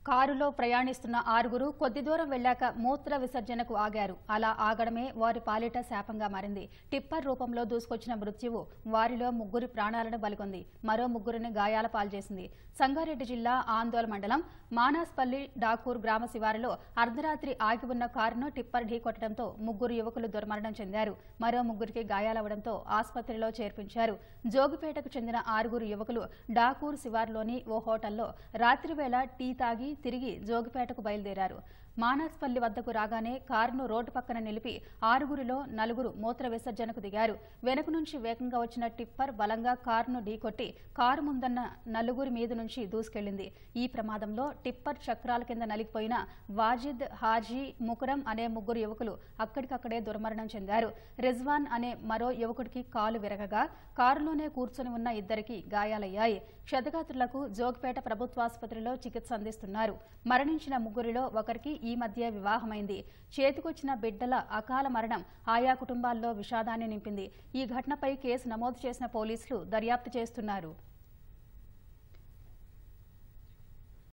కారులో ప్రయాణిస్తున్న ఆరుగురు కొద్ది దూరం వెళ్లాక మూత్ర విసర్జనకు ఆగారు అలా ఆగడమే వారి పాలిట శాపంగా మారింది టిప్పర్ రూపంలో దూసుకొచ్చిన మృత్యువు వారిలో ముగ్గురి ప్రాణాలను బలికొంది మరో ముగ్గురిని గాయాల పాల్చేసింది సంగారెడ్డి జిల్లా ఆందోళ మండలం మానాస్పల్లి డాకూర్ గ్రామ శివారులో అర్ధరాత్రి ఆగి ఉన్న కారును టిప్పర్ ఢీకొట్టడంతో ముగ్గురు యువకులు దుర్మరణం చెందారు మరో ముగ్గురికి గాయాలవడంతో ఆసుపత్రిలో చేర్పించారు జోగిపేటకు చెందిన ఆరుగురు యువకులు డాకూర్ శివార్లోని ఓ హోటల్లో రాత్రివేళ టీ తాగి తిరిగి జోగిపేటకు బయలుదేరారు మానాస్పల్లి వద్దకు రాగానే కారును రోడ్డు పక్కన నిలిపి ఆరుగురిలో నలుగురు మూత్ర విసర్జనకు దిగారు వెనుక నుంచి వేగంగా వచ్చిన టిప్పర్ బలంగా కారును ఢీకొట్టి కారు ముందన్న నలుగురి మీద నుంచి దూసుకెళ్లింది ఈ ప్రమాదంలో టిప్పర్ చక్రాల కింద నలిగిపోయిన వాజిద్ హాజీ ముకురం అనే ముగ్గురు యువకులు అక్కడికక్కడే దుర్మరణం చెందారు రిజ్వాన్ అనే మరో యువకుడికి కాలు విరగగా కారులోనే కూర్చొని ఉన్న ఇద్దరికి గాయాలయ్యాయి క్షతగాత్రులకు జోగిపేట ప్రభుత్వాసుపత్రిలో చికిత్స అందిస్తున్నారు మరణించిన ముగ్గురిలో ఒకరికి ఈ మధ్య వివాహమైంది చేతికొచ్చిన బిడ్డల అకాల మరణం ఆయా కుటుంబాల్లో విషాదాన్ని నింపింది ఈ ఘటనపై కేసు నమోదు చేసిన పోలీసులు దర్యాప్తు చేస్తున్నారు